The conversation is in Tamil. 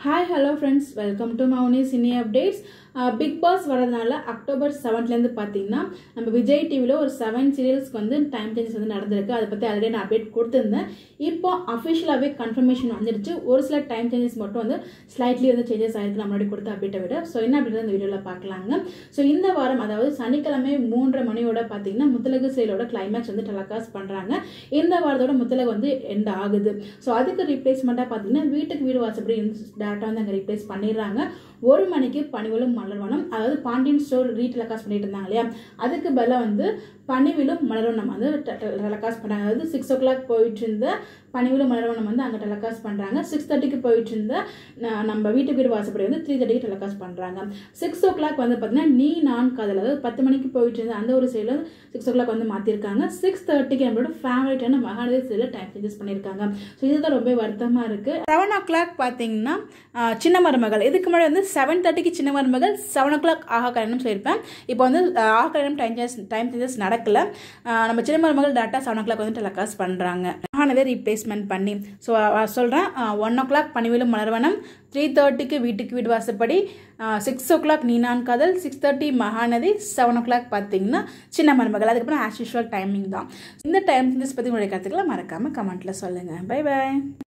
hi hello friends welcome to Mouni cine updates big boss வரதுனால அக்டோபர் செவன்த்லேருந்து பார்த்தீங்கன்னா நம்ம விஜய் டிவியில் ஒரு செவன் சீரியல்ஸ்க்கு வந்து டைம் சேஞ்சஸ் வந்து நடந்திருக்கு அதை பற்றி ஆல்ரெடி நான் அப்டேட் கொடுத்துருந்தேன் இப்போ அஃபிஷியலாகவே கன்ஃபர்மேஷன் வந்துடுச்சு ஒரு சில டைம் சேஞ்சஸ் மட்டும் வந்து ஸ்லைட்லி வந்து சேஞ்சஸ் ஆயிருக்கு நம்ம முன்னாடி கொடுத்த அப்டேட்டை விட ஸோ என்ன அப்படின்றத இந்த வீடியோவில் பார்க்கலாங்க ஸோ இந்த வாரம் அதாவது சனிக்கிழமை மூன்றரை மணியோட பார்த்தீங்கன்னா முத்தலகு செயலோட கிளைமேக்ஸ் வந்து டெலகாஸ்ட் பண்ணுறாங்க இந்த வாரத்தோட முத்தலகு வந்து எண்ட் ஆகுது ஸோ அதுக்கு ரீப்ளேஸ்மெண்ட்டாக பார்த்தீங்கன்னா வீட்டுக்கு வீடு வாசப்படி டேரக்டாக வந்து அங்கே ரீப்ளேஸ் பண்ணிடுறாங்க ஒரு மணிக்கு பணிவிலும் மலர்வனம் அதாவது பாண்டியன் ஸ்டோர் ரீடெலகாஸ்ட் பண்ணிட்டு இருந்தாங்க இல்லையா அதுக்கு பதிலாக வந்து பணிவிலும் மலர்வனம் வந்து டெலகாஸ்ட் பண்ணுறாங்க அதாவது சிக்ஸ் ஓ கிளாக் போயிட்டு இருந்த பணிவிலும் மலர்வனம் வந்து அங்கே டெலகாஸ்ட் பண்ணுறாங்க சிக்ஸ் தேர்ட்டிக்கு போயிட்டு இருந்த ந- நம்ம வீட்டு வீடு வாசப்படி வந்து த்ரீ தேர்ட்டிக்கு டெலகாஸ்ட் பண்ணுறாங்க சிக்ஸ் ஓ கிளாக் வந்து பார்த்தீங்கன்னா நீ நான் காதல் அதாவது பத்து மணிக்கு போயிட்டு இருந்த அந்த ஒரு சைடில் சிக்ஸ் ஓ கிளாக் வந்து மாற்றிருக்காங்க சிக்ஸ் தேர்ட்டிக்கு நம்மளோட ஃபேவரட்டான மகாநதி சைடில் டைம் சேஞ்சஸ் பண்ணியிருக்காங்க ஸோ இதுதான் ரொம்ப வருத்தமாக இருக்குது செவன் ஓ கிளாக் பார்த்தீங்கன்னா ஆஹ், சின்ன மருமகள் இதுக்கு முன்னாடி வந்து செவன் தேர்ட்டிக்கு சின்ன மருமகள் செவன் ஓ கிளாக் ஆஹா கல்யாணம் சொல்லியிருப்பேன் இப்போ வந்து ஆஹ், ஆஹா கல்யாணம் டைம் சேஞ்ச் டைம் சேஞ்சஸ் நடக்கல ஆஹ், நம்ம சின்ன மருமகள் டேட்டா செவன் ஓ கிளாக் வந்து டெலகாஸ்ட் பண்ணுறாங்க மகாநதி ரீப்ளேஸ்மெண்ட் பண்ணி ஸோ சொல்கிறேன் ஒன் ஓ கிளாக் பணிவிலும் மலர்வனம் த்ரீ தேர்ட்டிக்கு வீட்டுக்கு வீடு வாசப்படி சிக்ஸ் ஓ கிளாக் நீனான் காதல் six thirty Mahanadhi seven o'clock பார்த்தீங்கன்னா சின்ன மருமகள் அதுக்கப்புறம் ஆஸ் யூஷுவல் டைமிங் தான் இந்த டைம் சேஞ்சஸ் பற்றி உங்களுடைய கருத்துக்களை மறக்காமல் கமெண்ட்டில் சொல்லுங்கள் பை பை